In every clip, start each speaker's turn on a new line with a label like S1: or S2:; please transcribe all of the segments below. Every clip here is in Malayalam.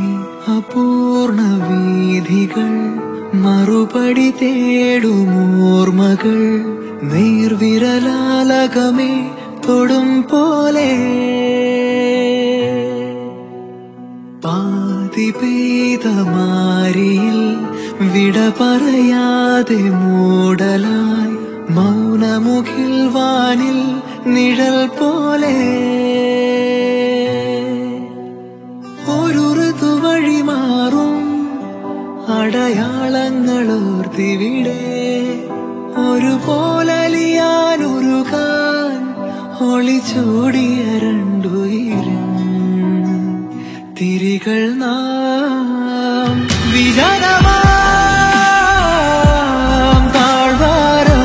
S1: അപൂർണ വീഥികൾ മറുപടി തേടുമോർമകൾ നീർവിരലാലകമേ തൊടും പോലെ പാതി പെയ്ത മാരിയിൽ വിട പറയാതെ മൂടലായി മൗനമുഖിൽ വാനിൽ നിഴൽ പോലെ ഒരു ഋതുവഴി മാറും അടയാളങ്ങളോർത്തിവിടെ ഒരു പോലലിയാനുരുകാൻ ഒളിച്ചോടിയ രണ്ടുയിരും തിരികൾ നാം വിജനമാം താഴ്വാരം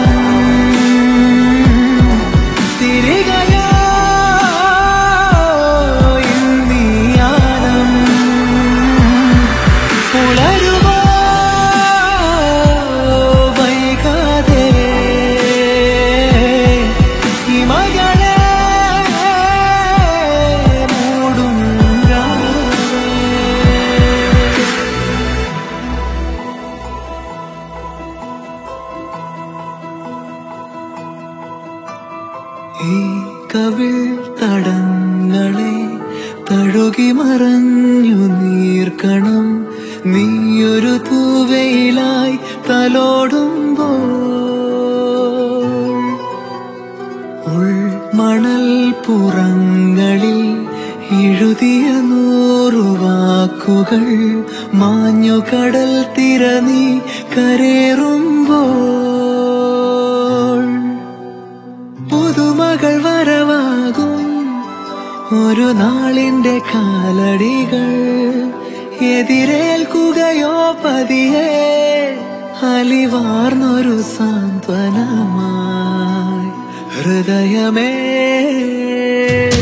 S1: തിരികയോ ഇന്നീയാനം ഉളരുമോ വൈകാതെ ഹിമകളെ മൂടും രാവേ. ഈ കവിൾ തടങ്ങളെ തഴുകി മറഞ്ഞു നീർക്കണം നീയൊരു തൂവയിലായി തലോടുമ്പോൾ ഉൾമണൽ പുറങ്ങളിൽ എഴുതിയ നൂറു വാക്കുകൾ മാഞ്ഞു കടൽ തിരനീ കരേറുമ്പോൾ പുതുമകൾ വരവാകും ഒരു നാളിന്റെ കാലടികൾ എതിരേൽക്കുകയോ പതിയെ അലിവാർന്നൊരു സാന്ത്വനമായി ഹൃദയമേ